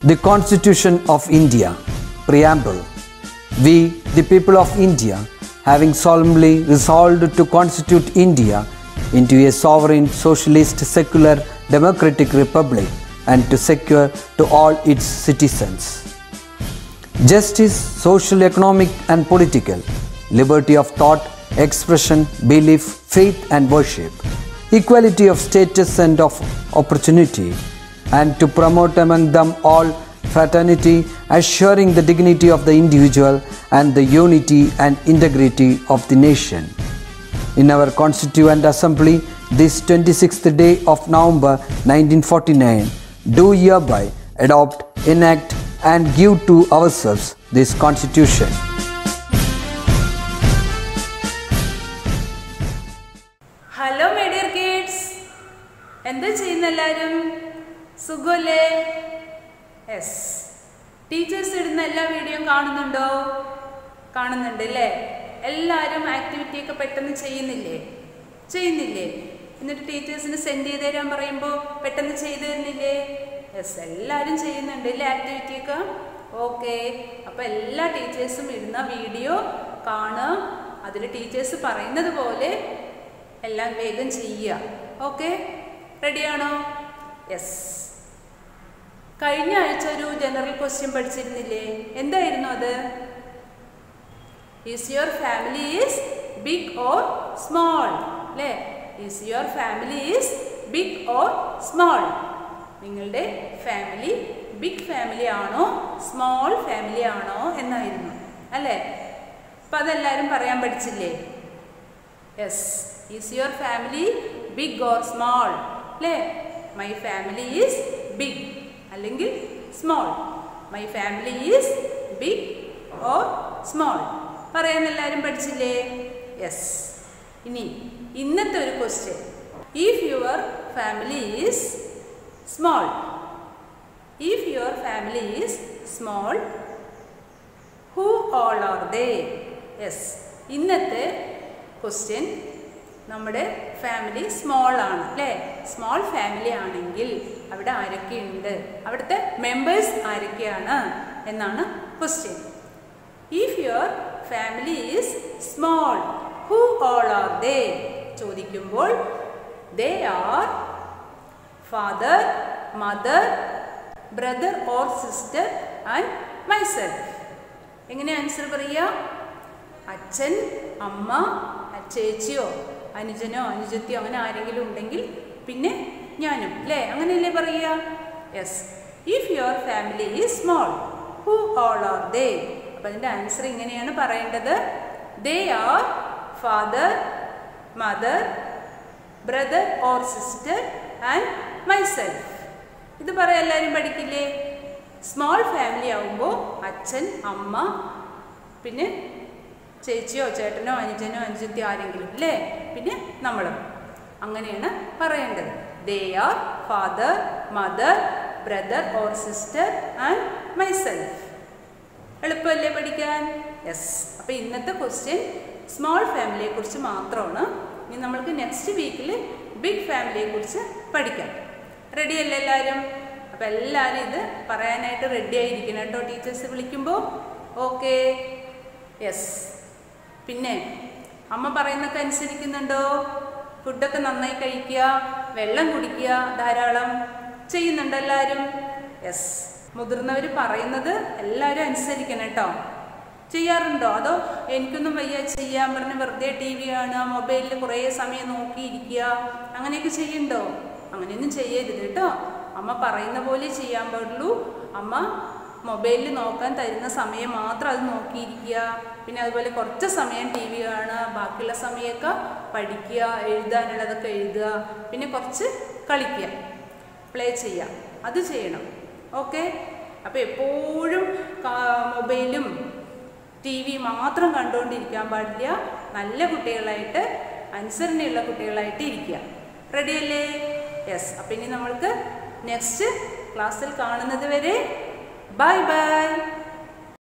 The Constitution of India, Preamble. We, the people of India, having solemnly resolved to constitute India into a sovereign, socialist, secular, democratic republic and to secure to all its citizens justice, social, economic, and political, liberty of thought, expression, belief, faith, and worship, equality of status and of opportunity, and to promote among them all fraternity, assuring the dignity of the individual and the unity and integrity of the nation. In our Constituent Assembly, this 26th day of November 1949, do hereby adopt, enact, and give to ourselves this Constitution. Hello my dear kids എന്താ ചെയ്യുന്ന എല്ലാവരും സുഖല്ലേ yes teachers ഇടുന്ന എല്ലാ വീഡിയോയും കാണുന്നുണ്ടോ കാണുന്നുണ്ട് അല്ലേ എല്ലാവരും ആക്ടിവിറ്റി ഒക്കെ പെട്ടെന്ന് ചെയ്യുന്നില്ലേ ചെയ്യുന്നില്ലേ എന്നിട്ട് ടീച്ചേഴ്സിന് സെൻഡ് ചെയ്ത് തരാൻ പറയുമ്പോൾ പെട്ടെന്ന് ചെയ്തു തരുന്നില്ലേ യെസ് എല്ലാവരും ചെയ്യുന്നുണ്ട് അല്ലേ ആക്ടിവിറ്റി ഒക്കെ ഓക്കെ അപ്പോൾ എല്ലാ ടീച്ചേഴ്സും ഇടുന്ന വീഡിയോ കാണുക അതിൽ ടീച്ചേഴ്സ് പറയുന്നത് പോലെ എല്ലാം വേഗം ചെയ്യുക ഓക്കെ റെഡിയാണോ യെസ് കഴിഞ്ഞ ആഴ്ച ഒരു ജനറൽ ക്വസ്റ്റ്യൻ പഠിച്ചിരുന്നില്ലേ എന്തായിരുന്നു അത് is your family is big or small അല്ലേ is your family is big or small നിങ്ങളുടെ ഫാമിലി ബിഗ് ഫാമിലി ആണോ സ്മോൾ ഫാമിലി ആണോ എന്നായിരുന്നു അല്ലേ അപ്പം അതെല്ലാവരും പറയാൻ പഠിച്ചില്ലേ yes is your family big or small അല്ലേ മൈ ഫാമിലി ഈസ് ബിഗ് അല്ലെങ്കിൽ small my family is big or small പറയാൻ എല്ലാവരും പഠിച്ചില്ലേ യെസ് ഇനി ഇന്നത്തെ ഒരു question if your family is small if your family is small who all are they yes ഇന്നത്തെ question നമ്മുടെ ഫാമിലി സ്മോൾ ആണ് അല്ലേ സ്മോൾ ഫാമിലി ആണെങ്കിൽ അവിടെ ആരൊക്കെയുണ്ട് അവിടുത്തെ മെമ്പേഴ്സ് ആരൊക്കെയാണ് എന്നാണ് question if your family is small who all are they ചോദിക്കുമ്പോൾ they are father mother brother or sister and myself എങ്ങനെ ആൻസർ പറയുക അച്ഛൻ അമ്മ ചേച്ചിയോ അനുജനോ അനുജത്തിയോ അങ്ങനെ ആരെങ്കിലും ഉണ്ടെങ്കിൽ പിന്നെ ഞാനും അല്ലേ അങ്ങനെയല്ലേ പറയുക yes if your family is small who all are they അപ്പം അതിൻ്റെ ആൻസർ ഇങ്ങനെയാണ് പറയേണ്ടത് they are father mother brother or sister and myself ഇത് പറയാൻ എല്ലാവരും പഠിക്കില്ലേ സ്മോൾ ഫാമിലി ആവുമ്പോൾ അച്ഛൻ അമ്മ പിന്നെ ചേച്ചിയോ ചേട്ടനോ അനുജനോ അനുജത്തിയോ ആരെങ്കിലും അല്ലേ പിന്നെ നമ്മളും അങ്ങനെയാണ് പറയേണ്ടത് they are father mother brother or sister and myself എളുപ്പമല്ലേ പഠിക്കാൻ യെസ് അപ്പോൾ ഇന്നത്തെ ക്വസ്റ്റ്യൻ സ്മോൾ ഫാമിലിയെ കുറിച്ച് മാത്രമാണ് ഇനി നമ്മൾക്ക് നെക്സ്റ്റ് വീക്കിൽ ബിഗ് ഫാമിലിയെ കുറിച്ച് പഠിക്കാം റെഡി അല്ലേ എല്ലാവരും അപ്പോൾ എല്ലാവരും ഇത് പറയാനായിട്ട് റെഡി ആയിരിക്കണം കേട്ടോ ടീച്ചേഴ്സ് വിളിക്കുമ്പോൾ ഓക്കെ യെസ് പിന്നെ അമ്മ പറയുന്നൊക്കെ അനുസരിക്കുന്നുണ്ടോ ഫുഡൊക്കെ നന്നായി കഴിക്കുക വെള്ളം കുടിക്കുക ധാരാളം ചെയ്യുന്നുണ്ടോ എല്ലാവരും യെസ് മുതിർന്നവർ പറയുന്നത് എല്ലാവരും അനുസരിക്കണം കേട്ടോ ചെയ്യാറുണ്ടോ അതോ എനിക്കൊന്നും വയ്യ ചെയ്യാൻ പറഞ്ഞ് വെറുതെ ടി വി കാണുക മൊബൈലിൽ കുറേ സമയം നോക്കിയിരിക്കുക അങ്ങനെയൊക്കെ ചെയ്യുന്നുണ്ടോ അങ്ങനെയൊന്നും ചെയ്യരുത് കേട്ടോ അമ്മ പറയുന്ന പോലെ ചെയ്യാൻ പാടുള്ളൂ അമ്മ മൊബൈലിൽ നോക്കാൻ തരുന്ന സമയം മാത്രം അത് നോക്കിയിരിക്കുക പിന്നെ അതുപോലെ കുറച്ച് സമയം ടി വി കാണുക ബാക്കിയുള്ള സമയമൊക്കെ പഠിക്കുക എഴുതാനുള്ളതൊക്കെ എഴുതുക പിന്നെ കുറച്ച് കളിക്കുക പ്ലേ ചെയ്യുക അത് ചെയ്യണം ഓക്കെ അപ്പോൾ എപ്പോഴും മൊബൈലും ടി വി മാത്രം കണ്ടുകൊണ്ടിരിക്കാൻ പാടില്ല നല്ല കുട്ടികളായിട്ട് അനുസരണയുള്ള കുട്ടികളായിട്ട് ഇരിക്കുക റെഡിയല്ലേ യെസ് അപ്പം ഇനി നമ്മൾക്ക് നെക്സ്റ്റ് ക്ലാസ്സിൽ കാണുന്നത് വരെ ബൈ ബൈ